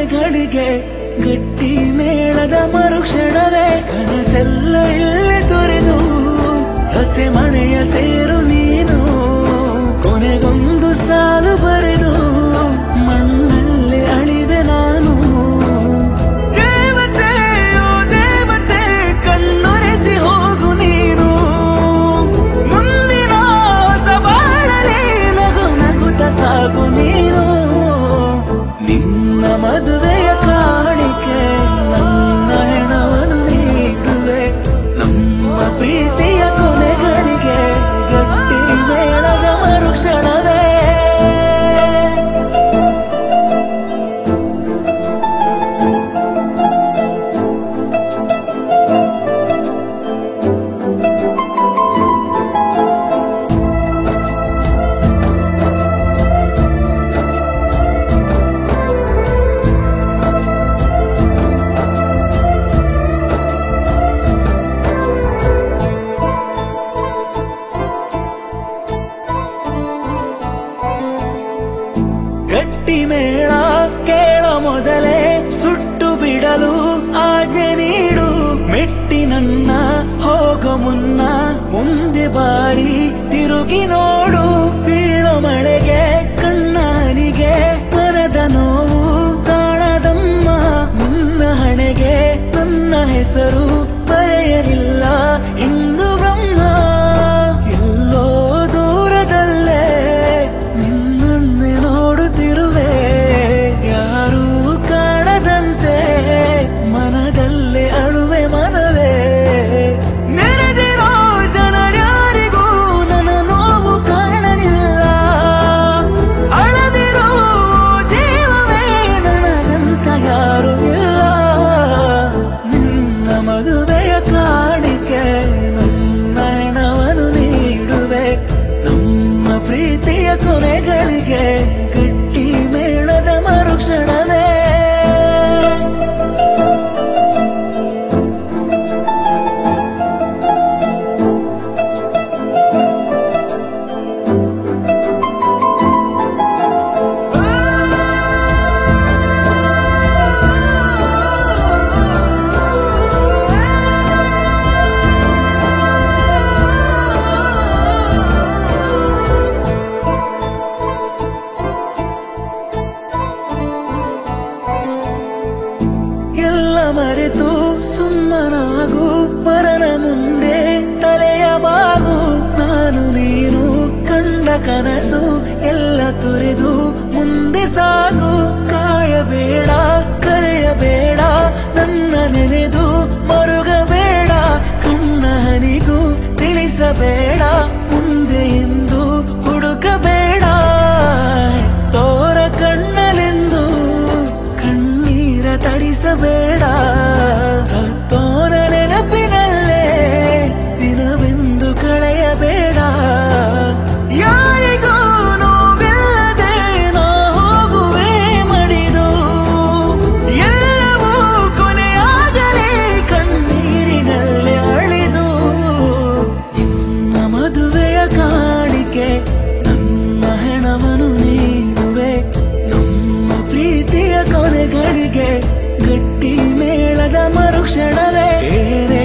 ಕೊನೆಗಳಿಗೆ ಗಟ್ಟಿ ಮೇಳದ ಮರುಕ್ಷಣವೇ ಕನಸೆಲ್ಲ ಇಲ್ಲಿ ತೊರೆದು ಹಸೆ ಮನೆಯ ಸೇರು ನೀನು ಕೊನೆಗೊಂದು ಸಾಲು ಬರೆದು ಮಣ್ಣಲ್ಲಿ ಅಳಿವೆ ನಾನು ದೇವತೆ ಓ ದೇವತೆ ಕಣ್ಣೊರೆಸಿ ಹೋಗು ನೀನು ಮುಂದಿನ ಹೊಸ ಬಾಳಲಿ ನಗು ನಗುತ್ತ ಸಾಗು ನೀನು ನಿನ್ನ ಮದುವೆಯ ಕಾಣಿಕೆ ನನ್ನ ಹೆಣವನ್ನು ನೀಡುವೆ ನಮ್ಮ ಪ್ರೀತಿಯ ಕೊನೆಗಳಿಗೆ ಗಟ್ಟಿ ಮೇಳದ ಮರುಕ್ಷಣವೇ ಗಟ್ಟಿ ಮೇಳ ಕೇಳ ಮೊದಲೇ ಸುಟ್ಟು ಬಿಡಲು ಆಜ್ಞೆ ನೀಡು ಮೆಟ್ಟಿ ನನ್ನ ಹೋಗ ಮುನ್ನ ಮುಂದೆ ಬಾರಿ ತಿರುಗಿ ನೋಡು ಬೀಳೋ ಮಳೆಗೆ ಕಣ್ಣಾನಿಗೆ ಮರದ ನೋವು ಕಾಣದಮ್ಮ ಮುನ್ನ ಹಣೆಗೆ ನನ್ನ ಹೆಸರು ಬರೆಯಲಿಲ್ಲ ಇಂದು ಬ್ರಹ್ಮ ಎಲ್ಲೋ ದೂರದಲ್ಲೇ ನಿನ್ನನ್ನೇ ನೋಡುತ್ತಿರುವೆ ಯಾರೂ ಕಾಣದಂತೆ ಮನದಲ್ಲೇ ಅಳುವೆ ಮನವೇ ನೆನೆದಿರೋ ಜನರ್ಯಾರಿಗೂ ನನ್ನ ನೋವು ಕಾಣಲಿಲ್ಲ ಅಳದಿರೋ ಜೀವವೇ ನನಗಂತ ಯಾರು ಇಲ್ಲ ನಿನ್ನ ಮದುವೆಯ ಕಾಣಿಕೆ ನನ್ನ ಹೆಣವನ್ನು ನೀಡುವೆ ನಮ್ಮ ಪ್ರೀತಿಯ ಕೊನೆಗಳಿಗೆ ಗಟ್ಟಿ ಮೇಳದ ಮರುಕ್ಷಣವೇ ಎಲ್ಲ ಮರೆತು ಸುಮ್ಮನಾಗು ಪರನ ಮುಂದೆ ತಲೆಯ ಬಾಗು ನಾನು ನೀನು ಕಂಡ ಕನಸು ಎಲ್ಲ ತೊರೆದು ಮುಂದೆ ಸಾಗು ಕಾಯಬೇಡ ಕರೆಯಬೇಡ ನನ್ನ ನೆನೆದು ಮರುಗಬೇಡ ಕಣ್ಣ ಹನಿಗೂ ತಿಳಿಸಬೇಡ ಮುಂದೆ ಎಂದು ಹುಡುಕಬೇಡ ತೋರ ಕಣ್ಣಲೆಂದು ಕಣ್ಣೀರ ತರಿಸಬೇಡ ಸತ್ತೋನ ನೆನಪಿನಲ್ಲೇ ದಿನವೆಂದು ಕಳೆಯಬೇಡ ಯಾರಿಗೂ ನೋವಿಲ್ಲದೆ ನಾ ಹೋಗುವೆ ಮಡಿದು ಎಲ್ಲವೂ ಕೊನೆಯಾಗಲೇ ಕಣ್ಣೀರಿನಲ್ಲೇ ಅಳಿದು ನಿನ್ನ ಮದುವೆಯ ಕಾಣಿಕೆ ನನ್ನ ಹೆಣವನ್ನು ನೀಡುವೆ ನಮ್ಮ ಪ್ರೀತಿಯ ಕೊನೆಗಳಿಗೆ ಗಟ್ಟಿ ಮೇಳದ ಮರುಕ್ಷಣವೇ ಬೇರೆ